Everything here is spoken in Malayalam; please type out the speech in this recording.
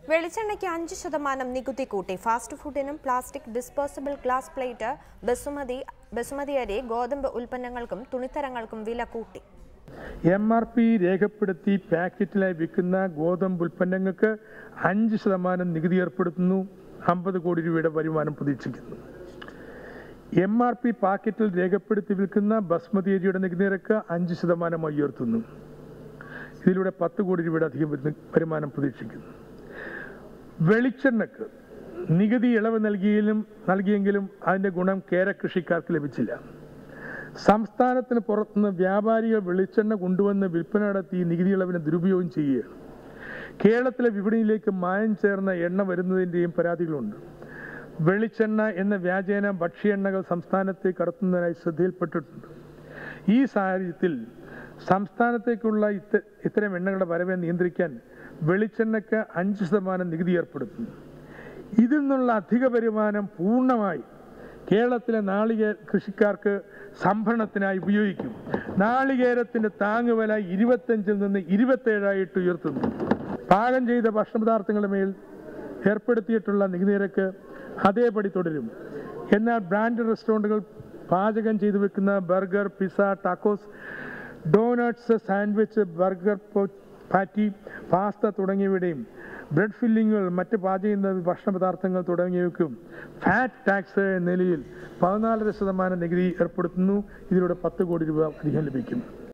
വെളിച്ചെണ്ണയ്ക്ക് അഞ്ച് ശതമാനം നികുതി കൂട്ടി ഫാസ്റ്റ് ഫുഡിനും plastic disposable glass plate basmati basmati അരി ഗോതമ്പ് ഉൽപ്പന്നങ്ങൾക്കും തുണിത്തരങ്ങൾക്കും വില കൂട്ടി എം ആർ പി രേഖപ്പെടുത്തി പാക്കറ്റിലായി വിൽക്കുന്ന ഗോതമ്പ് ഉൽപ്പന്നങ്ങൾക്ക് അഞ്ച് ശതമാനം നികുതി ഏർപ്പെടുത്തുന്നു അമ്പത് കോടി രൂപയുടെ വരുമാനം പ്രതീക്ഷിക്കുന്നു എം ആർ പി പാക്കറ്റിൽ രേഖപ്പെടുത്തി വിൽക്കുന്ന ബസ്മതി അരിയുടെ നികുതി നിരക്ക് അഞ്ച് ശതമാനമായി ഉയർത്തുന്നു ഇതിലൂടെ പത്ത് കോടി രൂപയുടെ അധികം വരുന്ന- വരുമാനം പ്രതീക്ഷിക്കുന്നു വെളിച്ചെണ്ണക്ക് നികുതി ഇളവ് നൽകിയെങ്കിലും നൽകിയെങ്കിലും അതിന്റെ ഗുണം കേര കൃഷിക്കാർക്ക് ലഭിച്ചില്ല സംസ്ഥാനത്തിന് പുറത്തുനിന്ന് വ്യാപാരികൾ വെളിച്ചെണ്ണ കൊണ്ടുവന്ന് വിൽപ്പന നടത്തി നികുതി ഇളവിനെ ദുരുപയോഗം ചെയ്യുകയാണ് കേരളത്തിലെ വിപണിയിലേക്ക് മായം ചേർന്ന എണ്ണ വരുന്നതിൻ്റെയും പരാതികളുണ്ട് വെളിച്ചെണ്ണ എന്ന വ്യാജേന ഭക്ഷ്യ എണ്ണകൾ സംസ്ഥാനത്തേക്ക് കടത്തുന്നതിനായി ശ്രദ്ധയിൽപ്പെട്ടിട്ടുണ്ട് ഈ സാഹചര്യത്തിൽ സംസ്ഥാനത്തേക്കുള്ള ഇത്ത ഇത്തരം എണ്ണകളുടെ വരവെ നിയന്ത്രിക്കാൻ വെളിച്ചെണ്ണയ്ക്ക് അഞ്ച് ശതമാനം നികുതി ഏർപ്പെടുത്തുന്നു ഇതിൽ നിന്നുള്ള അധിക വരുമാനം പൂർണ്ണമായി കേരളത്തിലെ നാളികേര കൃഷിക്കാർക്ക് സംഭരണത്തിനായി ഉപയോഗിക്കും നാളികേരത്തിന്റെ താങ്ങുവില ഇരുപത്തഞ്ചിൽ നിന്ന് ഇരുപത്തേഴായിട്ട് ഉയർത്തുന്നു പാകം ചെയ്ത ഭക്ഷണപദാർത്ഥങ്ങളുടെ മേൽ ഏർപ്പെടുത്തിയിട്ടുള്ള നികുതി നിരക്ക് അതേപടി തുടരും എന്നാൽ ബ്രാൻഡ് റെസ്റ്റോറൻറ്റുകൾ പാചകം ചെയ്തു വെക്കുന്ന burger pizza tacos donuts sandwich burger patty pasta തുടങ്ങിയവയുടെയും ബ്രെഡ് ഫില്ലിങ്ങുകൾ മറ്റ് പാചകം ചെയ്യുന്ന ഭക്ഷണ പദാർത്ഥങ്ങൾ തുടങ്ങിയവയ്ക്കും ഫാറ്റ് ടാക്സ് എന്ന നിലയിൽ പതിനാലര ശതമാനം നികുതി ഏർപ്പെടുത്തുന്നു ഇതിലൂടെ പത്ത് കോടി രൂപ അധികം ലഭിക്കും